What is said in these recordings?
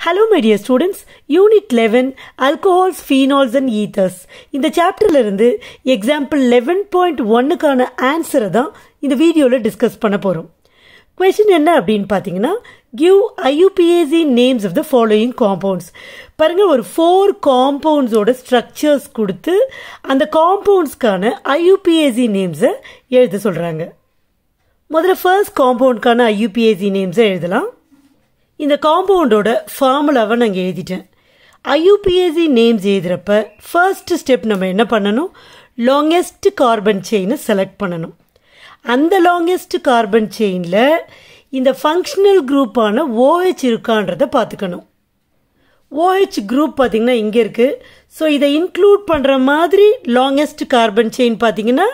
Hello my dear students unit eleven alcohols phenols and ethers இந்த சாப்டர்ல இருந்து example eleven point ஒன்னுக்கான ஆன்சரை தான் இந்த வீடியோவில் டிஸ்கஸ் பண்ண போகிறோம் கொஷின் என்ன அப்படின்னு பார்த்தீங்கன்னா give IUPAC names of the following compounds பாருங்க ஒரு ஃபோர் காம்பவுண்ட்ஸோட ஸ்ட்ரக்சர்ஸ் கொடுத்து அந்த காம்பவுண்ட்ஸ்க்கான ஐயூபிஏசி நேம்ஸை எழுத சொல்கிறாங்க முதல்ல ஃபர்ஸ்ட் காம்பவுண்டுக்கான ஐயூபிஏசி நேம்ஸை எழுதலாம் இந்த காம்பவுண்டோட ஃபார்முலாவை நான் இங்கே எழுதிட்டேன் ஐயூபிஏசி நேம்ஸ் எழுதுகிறப்ப ஃபர்ஸ்ட் ஸ்டெப் நம்ம என்ன பண்ணணும் லாங்கெஸ்ட் கார்பன் செயினை செலக்ட் பண்ணணும் அந்த லாங்கெஸ்ட் கார்பன் செயினில் இந்த ஃபங்க்ஷனல் குரூப்பான ஓஹெச் இருக்கான்றதை பார்த்துக்கணும் ஓஹெச் குரூப் பார்த்தீங்கன்னா இங்கே இருக்குது ஸோ இதை இன்க்ளூட் பண்ணுற மாதிரி லாங்கெஸ்ட் கார்பன் செயின் பார்த்தீங்கன்னா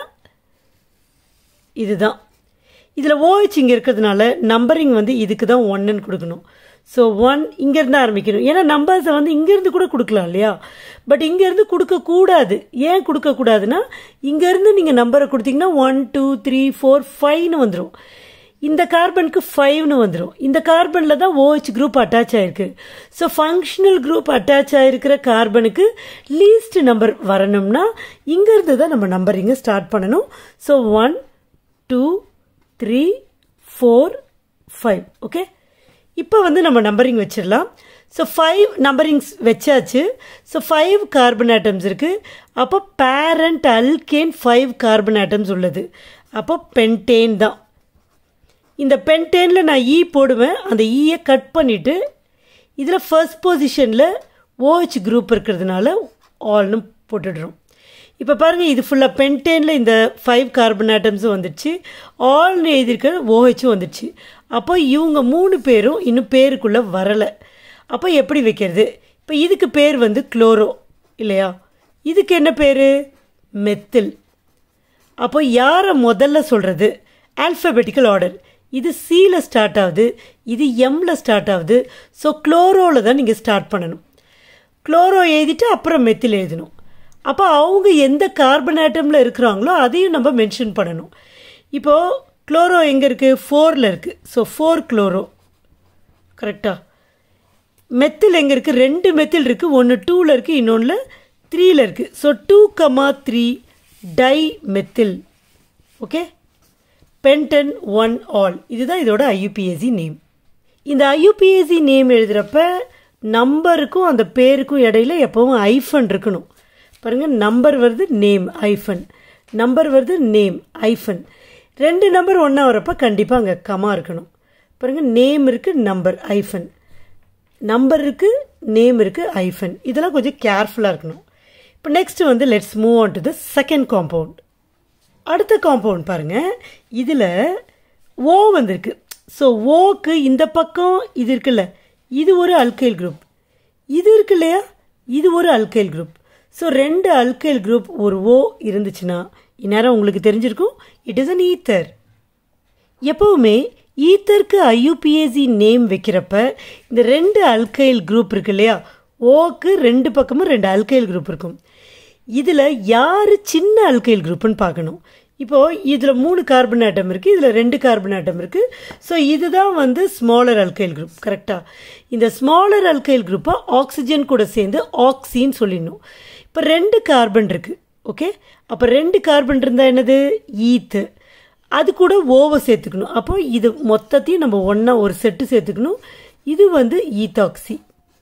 இதுதான் இதில் ஓஹெச் இங்கே இருக்கிறதுனால நம்பரிங் வந்து இதுக்கு தான் ஒன்னுன்னு கொடுக்கணும் ஸோ ஒன் இங்கேருந்து ஆரம்பிக்கணும் ஏன்னா நம்பர்ஸை வந்து இங்கேருந்து கூட கொடுக்கலாம் இல்லையா பட் இங்கேருந்து கொடுக்கக்கூடாது ஏன் கொடுக்கக்கூடாதுன்னா இங்கேருந்து நீங்கள் நம்பரை கொடுத்தீங்கன்னா ஒன் டூ த்ரீ ஃபோர் ஃபைவ்னு வந்துடும் இந்த கார்பனுக்கு ஃபைவ்னு வந்துடும் இந்த கார்பனில் தான் ஓஹெச் குரூப் அட்டாச் ஆயிருக்கு ஸோ ஃபங்க்ஷனல் குரூப் அட்டாச் ஆயிருக்கிற கார்பனுக்கு லீஸ்ட் நம்பர் வரணும்னா இங்கேருந்து தான் நம்ம நம்பரிங்கை ஸ்டார்ட் பண்ணணும் so one two three four five okay இப்போ வந்து நம்ம நம்பரிங் வச்சிடலாம் ஸோ ஃபைவ் நம்பரிங்ஸ் வச்சாச்சு ஸோ ஃபைவ் கார்பன் ஆட்டம்ஸ் இருக்குது அப்போ parent alkane five carbon atoms உள்ளது அப்போ பென்டேன் தான் இந்த பென்டேனில் நான் ஈ போடுவேன் அந்த ஈயை கட் பண்ணிவிட்டு இதில் ஃபர்ஸ்ட் பொசிஷனில் ஓஹெச் குரூப் இருக்கிறதுனால ஆல்னு போட்டுடுறோம் இப்போ பாருங்கள் இது ஃபுல்லாக பென்டேனில் இந்த ஃபைவ் கார்பன் ஆட்டம்ஸும் வந்துடுச்சு ஆல்னு எழுதியிருக்க ஓஹெச்சும் வந்துடுச்சு அப்போ இவங்க மூணு பேரும் இன்னும் பேருக்குள்ளே வரலை அப்போ எப்படி வைக்கிறது இப்போ இதுக்கு பேர் வந்து குளோரோ இல்லையா இதுக்கு என்ன பேர் மெத்தில் அப்போ யாரை முதல்ல சொல்கிறது ஆல்ஃபபெட்டிக்கல் ஆர்டர் இது சியில் ஸ்டார்ட் ஆகுது இது எம்மில் ஸ்டார்ட் ஆகுது ஸோ குளோரோவில் தான் நீங்கள் ஸ்டார்ட் பண்ணணும் குளோரோ எழுதிட்டு அப்புறம் மெத்தில் எழுதணும் அப்போ அவங்க எந்த கார்பன் ஆட்டமில் இருக்கிறாங்களோ அதையும் நம்ம மென்ஷன் பண்ணணும் இப்போது குளோரோ எங்கே இருக்குது ஃபோரில் இருக்குது ஸோ ஃபோர் குளோரோ கரெக்டாக மெத்தில் எங்கே இருக்குது ரெண்டு மெத்தில் இருக்குது ஒன்று டூவில் இருக்குது இன்னொன்றில் த்ரீயில் இருக்குது so two comma three dimethyl okay pentan one ol இதுதான் இதோட ஐயூபிஎஸ்சி நேம் இந்த ஐயூபிஎஸ்சி நேம் எழுதுகிறப்ப நம்பருக்கும் அந்த பேருக்கும் இடையில எப்பவும் ஐஃபன் இருக்கணும் பாருங்கள் நம்பர் வருது நேம் ஐஃபன் நம்பர் வருது நேம் ஐஃபன் ரெண்டு நம்பர் ஒன்றா வரப்போ கண்டிப்பாக அங்கே கமா இருக்கணும் பாருங்கள் நேம் இருக்குது நம்பர் ஐஃபன் நம்பர் இருக்குது நேம் இருக்குது ஐஃபன் இதெல்லாம் கொஞ்சம் கேர்ஃபுல்லாக இருக்கணும் இப்போ நெக்ஸ்ட் வந்து let's move on to the second compound அடுத்த காம்பவுண்ட் பாருங்கள் இதில் ஓ வந்திருக்கு ஸோ ஓக்கு இந்த பக்கம் இது இருக்குல்ல இது ஒரு அல்கைல் குரூப் இது இருக்கு இல்லையா இது ஒரு அல்கைல் குரூப் ஸோ ரெண்டு அல்கைல் குரூப் ஒரு ஓ இருந்துச்சுன்னா இந்நேரம் உங்களுக்கு தெரிஞ்சிருக்கும் இட் இஸ் அன் ஈத்தர் எப்போவுமே ஈத்தருக்கு ஐயூபிஏசி நேம் வைக்கிறப்ப இந்த ரெண்டு அல்கைல் குரூப் இருக்கு இல்லையா ஓக்கு ரெண்டு பக்கமும் ரெண்டு அல்கைல் குரூப் இருக்கும் இதில் யார் சின்ன அல்கைல் குரூப்னு பார்க்கணும் இப்போது இதில் மூணு கார்பன் ஆட்டம் இருக்குது இதில் ரெண்டு கார்பன் ஆட்டம் இருக்குது ஸோ இதுதான் வந்து ஸ்மாலர் அல்கைல் குரூப் கரெக்டாக இந்த ஸ்மாலர் அல்கைல் குரூப்பை ஆக்சிஜன் கூட சேர்ந்து ஆக்சின்னு சொல்லிடணும் இப்போ ரெண்டு கார்பன் இருக்குது ஓகே அப்போ ரெண்டு கார்பன் இருந்தால் என்னது ஈத்து அது கூட ஓவை சேர்த்துக்கணும் அப்போ இது மொத்தத்தையும் நம்ம ஒன்றா ஒரு செட்டு சேர்த்துக்கணும் இது வந்து ஈத்தாக்சி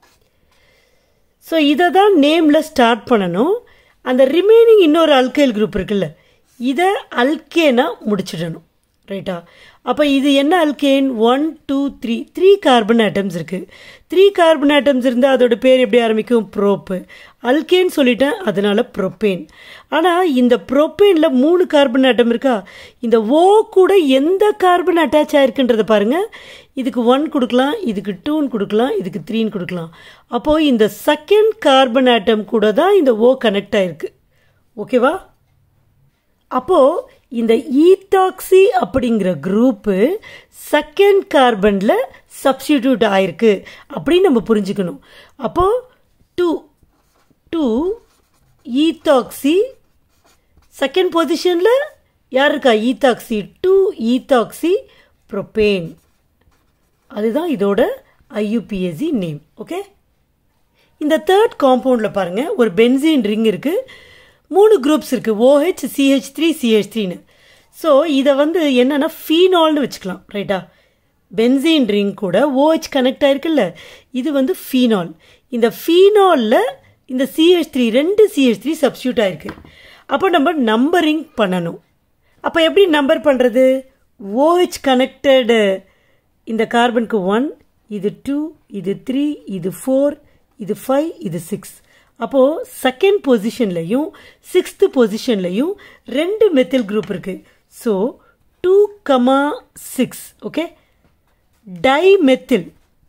ஸோ இதை தான் நேமில் ஸ்டார்ட் பண்ணணும் அந்த ரிமைனிங் இன்னொரு அல்கைல் குரூப் இருக்குல்ல இதை அல்கேனா முடிச்சிடணும் ரைட்டா அப்போ இது என்ன alkane one two three three carbon atoms இருக்குது த்ரீ கார்பன் ஆட்டம்ஸ் இருந்தால் அதோட பேர் எப்படி ஆரம்பிக்கும் ப்ரோப்பு அல்கேன் சொல்லிட்டேன் அதனால ப்ரொப்பேன் ஆனால் இந்த ப்ரொப்பேனில் மூணு கார்பன் ஆட்டம் இருக்கா இந்த ஓ கூட எந்த கார்பன் அட்டாச் ஆயிருக்குன்றதை பாருங்கள் இதுக்கு ஒன் கொடுக்கலாம் இதுக்கு டூன்னு கொடுக்கலாம் இதுக்கு த்ரீன்னு கொடுக்கலாம் அப்போது இந்த செகண்ட் கார்பன் ஆட்டம் கூட தான் இந்த ஓ கனெக்ட் ஆயிருக்கு ஓகேவா அப்போது இந்த ஈத்தாக்சி அப்படிங்கிற குரூப்பு செகண்ட் கார்பனில் சப்ஸ்டிடியூட் ஆயிருக்கு அப்படின்னு நம்ம புரிஞ்சுக்கணும் அப்போது டூ டூ ஈத்தாக்சி செகண்ட் பொசிஷனில் யார் இருக்கா ஈத்தாக்சி டூ ஈத்தாக்சி ப்ரொப்பேன் அதுதான் இதோட ஐயூபிஎஸ்சி நேம் ஓகே இந்த தேர்ட் காம்பவுண்டில் பாருங்கள் ஒரு பென்சீன் ரிங் இருக்குது மூணு குரூப்ஸ் இருக்குது ஓஹெச் சிஹெச் த்ரீ சிஹெச் த்ரீன்னு ஸோ இதை வந்து என்னென்னா ஃபீனால்னு வச்சுக்கலாம் ரைட்டா பென்சீன் ரிங் கூட ஓஹெச் கனெக்ட் ஆயிருக்குல்ல இது வந்து ஃபீனால் இந்த ஃபீனாலில் இந்த சிஹெச் த்ரீ ரெண்டு சிஹெச் த்ரீ சப்ஸ்டியூட் ஆயிருக்கு அப்போ நம்ம நம்பரிங் பண்ணணும் அப்போ எப்படி நம்பர் பண்ணுறது ஓஹெச் கனெக்டடு இந்த கார்பனுக்கு ஒன் இது டூ இது த்ரீ இது ஃபோர் இது ஃபைவ் இது சிக்ஸ் அப்போது செகண்ட் பொசிஷன்லையும் சிக்ஸ்த்து பொசிஷன்லையும் ரெண்டு மெத்தில் குரூப் இருக்குது so two comma six okay dimethyl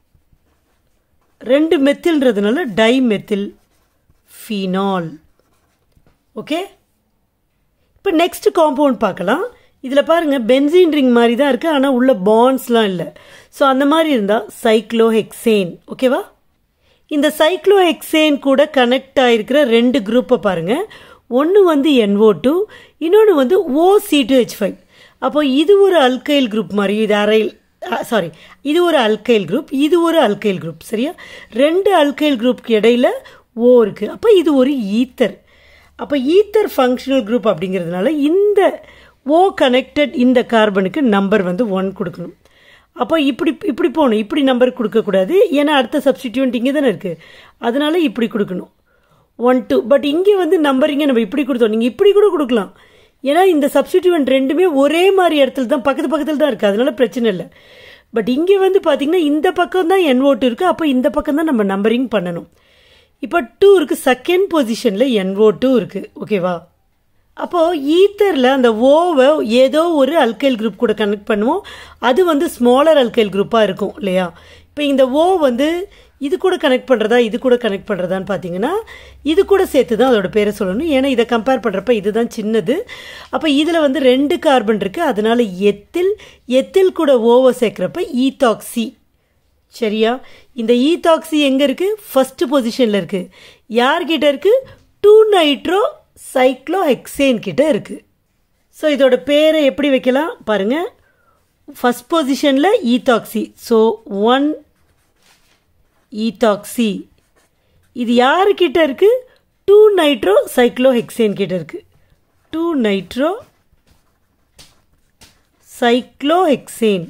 ரெண்டு மெத்தில்ன்றதுனால டை மெத்தில் ஃபீனால் ஓகே இப்போ நெக்ஸ்ட் காம்பவுண்ட் பார்க்கலாம் இதில் பாருங்கள் பென்சின் ரிங் மாதிரி தான் இருக்குது ஆனால் உள்ள பாண்ட்ஸ்லாம் இல்லை ஸோ அந்த மாதிரி இருந்தால் சைக்ளோஹெக்சேன் ஓகேவா இந்த சைக்ளோஹெக்சேன் கூட கனெக்ட் ஆகிருக்கிற ரெண்டு குரூப்பை பாருங்கள் ஒன்று வந்து என்ஓ டூ இன்னொன்று வந்து O C two H five அப்போ இது ஒரு அல்கைல் குரூப் மாதிரி இது அரைல் சாரி இது ஒரு அல்கைல் குரூப் இது ஒரு அல்கைல் குரூப் சரியா ரெண்டு அல்கைல் குரூப்க்கு இடையில ஓ இருக்குது அப்போ இது ஒரு ஈத்தர் அப்போ ஈத்தர் ஃபங்க்ஷனல் குரூப் அப்படிங்கிறதுனால இந்த ஓ கனெக்டட் இந்த கார்பனுக்கு நம்பர் வந்து ஒன் கொடுக்கணும் அப்போ இப்படி இப்படி போகணும் இப்படி நம்பர் கொடுக்கக்கூடாது ஏன்னா அடுத்த சப்ஸ்டிடியூண்ட் இங்கே தானே இருக்குது அதனால இப்படி கொடுக்கணும் ஒன் டூ பட் இங்கே வந்து நம்பரிங்க நம்ம இப்படி கொடுத்தோம் நீங்கள் இப்படி கூட கொடுக்கலாம் ஏன்னா இந்த சப்ஸ்டிடியூண்ட் ரெண்டுமே ஒரே மாதிரி இடத்துல தான் பக்கத்து பக்கத்தில் தான் இருக்குது அதனால பிரச்சனை இல்லை பட் இங்கே வந்து பார்த்தீங்கன்னா இந்த பக்கம் தான் என் ஓட்டு இருக்குது அப்போ இந்த பக்கம் தான் நம்ம நம்பரிங் பண்ணணும் இப்போ டூ இருக்குது செகண்ட் பொசிஷனில் என்ஓ டூ இருக்குது ஓகேவா அப்போது ஈத்தரில் அந்த ஓவை ஏதோ ஒரு அல்கைல் குரூப் கூட கனெக்ட் பண்ணுவோம் அது வந்து ஸ்மாலர் அல்கைல் குரூப்பாக இருக்கும் இல்லையா இப்போ இந்த ஓ வந்து இது கூட கனெக்ட் பண்ணுறதா இது கூட கனெக்ட் பண்ணுறதான்னு பார்த்தீங்கன்னா இது கூட சேர்த்து தான் அதோட பேரை சொல்லணும் ஏன்னா இதை கம்பேர் பண்ணுறப்ப இதுதான் சின்னது அப்போ இதில் வந்து ரெண்டு கார்பன் இருக்குது அதனால எத்தில் எத்தில் கூட ஓவை சேர்க்குறப்ப ஈத்தாக்சி சரியா இந்த ஈத்தாக்சி எங்கே இருக்குது ஃபஸ்ட்டு பொசிஷனில் இருக்குது யார்கிட்ட இருக்குது டூ நைட்ரோ சைக்ளோ ஹெக்ஸேன் கிட்ட இருக்குது ஸோ இதோட பேரை எப்படி வைக்கலாம் பாருங்கள் ஃபஸ்ட் பொசிஷனில் ஈத்தாக்சி ஸோ ஒன் ஈத்தாக்சி இது யாருக்கிட்ட இருக்குது டூ நைட்ரோ சைக்ளோ ஹெக்ஸேன் கிட்ட இருக்குது two nitro cyclohexane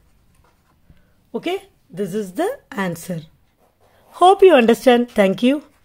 Okay, this is the answer. Hope you understand. Thank you.